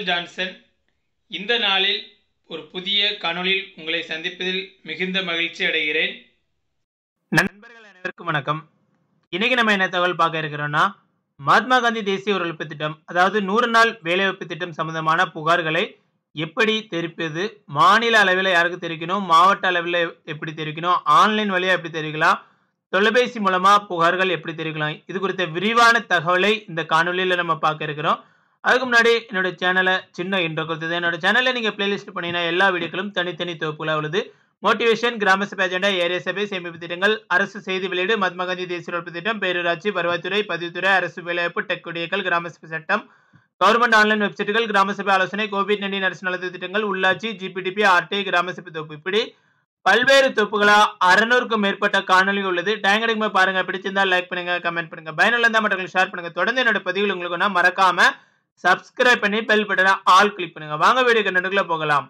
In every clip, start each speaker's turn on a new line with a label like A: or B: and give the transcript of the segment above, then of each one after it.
A: Michael Johnson இந்த நாளில் ஒரு புதிய காணொளியில் உங்களை சந்திப்பதில் மிகுந்த மகிழ்ச்சி அடைகிறேன்
B: நண்பர்கள் அனைவருக்கும் வணக்கம் இன்னைக்கு நம்ம என்ன தகவல் பார்க்க இருக்கிறோம்னா மகாத்மா காந்தி தேசிய ஒருழைப்பு திட்டம் அதாவது நூறு நாள் வேலைவாய்ப்பு திட்டம் சம்பந்தமான புகார்களை எப்படி தெரிவிப்பது மாநில அளவில் யாருக்கு தெரிவிக்கணும் மாவட்ட அளவில் எப்படி தெரிவிக்கணும் ஆன்லைன் வழியாக எப்படி தெரிவிக்கலாம் தொலைபேசி மூலமாக புகார்கள் எப்படி தெரிவிக்கலாம் இது குறித்த விரிவான தகவலை இந்த காணொலியில் நம்ம பார்க்க இருக்கிறோம் அதுக்கு முன்னாடி என்னோட சேனலை சின்ன இன்ட்ரோ கொடுத்தது என்னோட சேனலில் நீங்கள் பிளேலிஸ்ட் பண்ணிங்கன்னா எல்லா வீடியோக்களும் தனித்தனி தொகுப்புகளாக உள்ளது மோட்டிவேஷன் கிராம சபை அஜெண்டா ஏரியா சபை சேமிப்பு திட்டங்கள் அரசு செய்தி வெளியீடு மகாத்மா காந்தி தேசிய உழைப்பு திட்டம் பேரூராட்சி வருவாய்த்துறை பதிவுத்துறை அரசு வேலைவாய்ப்பு டெக் குடியேக்கள் கிராம சபை சட்டம் கவர்மெண்ட் ஆன்லைன் வெப்சைட்டுகள் கிராம சபை ஆலோசனை கோவிட் நைன்டீன் அரசு நலத்து திட்டங்கள் உள்ளாட்சி ஜிபிடிபி ஆர்டி கிராம சபை தொகுப்பு இப்படி பல்வேறு தொகுப்புகளா அறுநூறுக்கும் மேற்பட்ட காணொலி உள்ளது டேங் அடிக்குமே பாருங்க பிடிச்சிருந்தா லைக் பண்ணுங்க கமெண்ட் பண்ணுங்க பயனுள்ள இருந்தால் மற்றவங்களுக்கு ஷேர் பண்ணுங்க தொடர்ந்து என்னோட பதிவுகள் உங்களுக்கு ஒன்றா மறக்காம சப்ஸ்கிரைப் பண்ணி பெல் பட்டனை ஆல் கிளிக் பண்ணுங்க வாங்க வீடியோ கண்டுக்குள்ள போகலாம்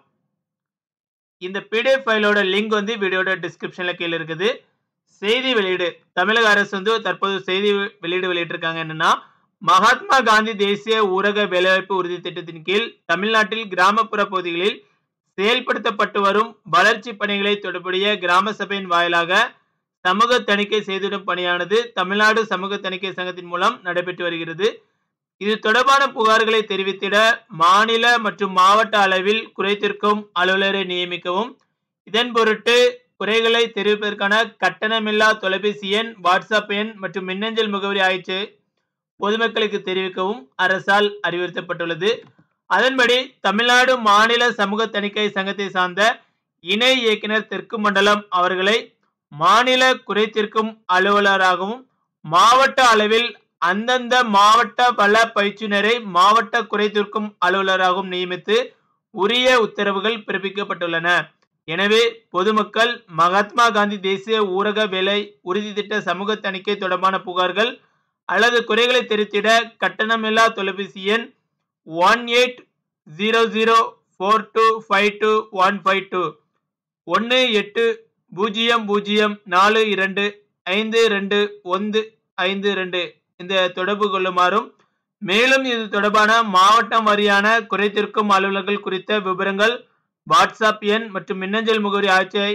B: இந்த பிடிஎஃப் ஃபைலோட லிங்க் வந்து வீடியோட டிஸ்கிரிப்ஷன்ல கீழே இருக்குது செய்தி வெளியீடு தமிழக அரசு வந்து தற்போது செய்தி வெளியீடு வெளியிட்டிருக்காங்க என்னன்னா மகாத்மா காந்தி தேசிய ஊரக வேலைவாய்ப்பு உறுதி திட்டத்தின் கீழ் தமிழ்நாட்டில் கிராமப்புற பகுதிகளில் செயல்படுத்தப்பட்டு வரும் வளர்ச்சி பணிகளை தொடர்புடைய கிராம சபையின் வாயிலாக சமூக தணிக்கை செய்திடும் பணியானது தமிழ்நாடு சமூக தணிக்கை சங்கத்தின் மூலம் நடைபெற்று வருகிறது இது தொடர்பான புகார்களை தெரிவித்திட மாநில மற்றும் மாவட்ட அளவில் குறைத்திருக்கும் அலுவலரை நியமிக்கவும் இதன் பொருட்டு குறைகளை தெரிவிப்பதற்கான கட்டணமில்லா தொலைபேசி எண் வாட்ஸ்அப் எண் மற்றும் மின்னஞ்சல் முகவரி ஆயிற்று பொதுமக்களுக்கு தெரிவிக்கவும் அரசால் அறிவுறுத்தப்பட்டுள்ளது அதன்படி தமிழ்நாடு மாநில சமூக தணிக்கை சங்கத்தை சார்ந்த இணை இயக்குனர் தெற்கு மண்டலம் அவர்களை மாநில குறைத்திருக்கும் அலுவலராகவும் மாவட்ட அளவில் அந்தந்த மாவட்ட வள பயிற்றுனரை மாவட்ட குறைதீர்க்கும் அலுவலராகவும் நியமித்து உரிய உத்தரவுகள் பிறப்பிக்கப்பட்டுள்ளன எனவே பொதுமக்கள் மகாத்மா காந்தி தேசிய ஊரக வேலை உறுதி திட்ட சமூக தணிக்கை தொடர்பான புகார்கள் அல்லது குறைகளை தெரிவித்திட கட்டணமில்லா தொலைபேசி எண் one eight zero zero four two five two one five two ஒன்று எட்டு பூஜ்ஜியம் பூஜ்ஜியம் நாலு இரண்டு ஐந்து ரெண்டு ஒன்று ஐந்து ரெண்டு இந்த தொடர்பு கொள்ளுமாறும் மேலும் இது தொடர்பான மாவட்டம் வாரியான குறைத்திருக்கும் அலுவலர்கள் குறித்த விவரங்கள் வாட்ஸ்அப் எண் மற்றும் மின்னஞ்சல் முகவரி ஆட்சியை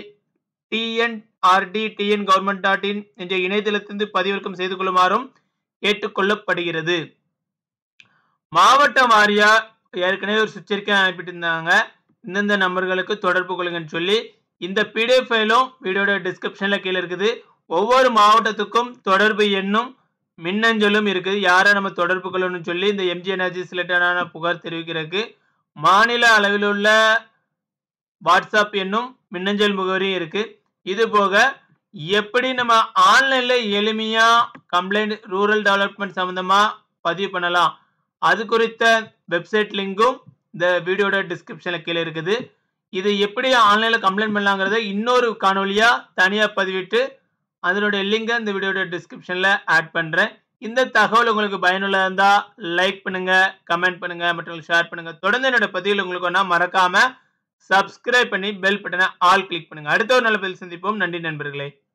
B: TNRD TN government dot in என்ற இணையதளத்திலிருந்து பதிவிறக்கம் செய்து கொள்ளுமாறும் கேட்டுக்கொள்ளப்படுகிறது மாவட்ட வாரியா ஏற்கனவே ஒரு சுற்றறிக்கை அனுப்பிட்டு இருந்தாங்க இந்தந்த நம்பர்களுக்கு தொடர்பு கொள்ளுங்கன்னு சொல்லி இந்த பிடிஎஃப் ஃபைலும் வீடியோட டிஸ்கிரிப்ஷனில் கீழே இருக்குது ஒவ்வொரு மாவட்டத்துக்கும் தொடர்பு எண்ணும் மின்னஞ்சலும் இருக்குது யாரை நம்ம தொடர்பு கொள்ளணும்னு சொல்லி இந்த எம்ஜி எனர்ஜி ரிலேட்டடான புகார் தெரிவிக்கிறதுக்கு மாநில அளவில் உள்ள வாட்ஸ்அப் எண்ணும் மின்னஞ்சல் முகவரியும் இருக்கு இது போக எப்படி நம்ம ஆன்லைன்ல எளிமையா கம்ப்ளைண்ட் ரூரல் டெவலப்மெண்ட் சம்பந்தமா பதிவு பண்ணலாம் அது குறித்த வெப்சைட் லிங்கும் இந்த வீடியோட டிஸ்கிரிப்ஷன்ல கீழே இருக்குது இது எப்படி ஆன்லைன்ல கம்ப்ளைண்ட் பண்ணலாங்கிறத இன்னொரு காணொலியா தனியா பதிவிட்டு அதனுடைய லிங்கை இந்த வீடியோட டிஸ்கிரிப்ஷன்ல ஆட் பண்றேன் இந்த தகவல் உங்களுக்கு பயனுள்ளதா இருந்தா லைக் பண்ணுங்க கமெண்ட் பண்ணுங்க மற்றும் ஷேர் பண்ணுங்க தொடர்ந்து என்னோட பதிவில் உங்களுக்கு ஒன்றா மறக்காம சப்ஸ்கிரைப் பண்ணி பெல் பட்டனை ஆல் கிளிக் பண்ணுங்க அடுத்த ஒரு நல்ல பதில் சந்திப்போம் நன்றி நண்பர்களே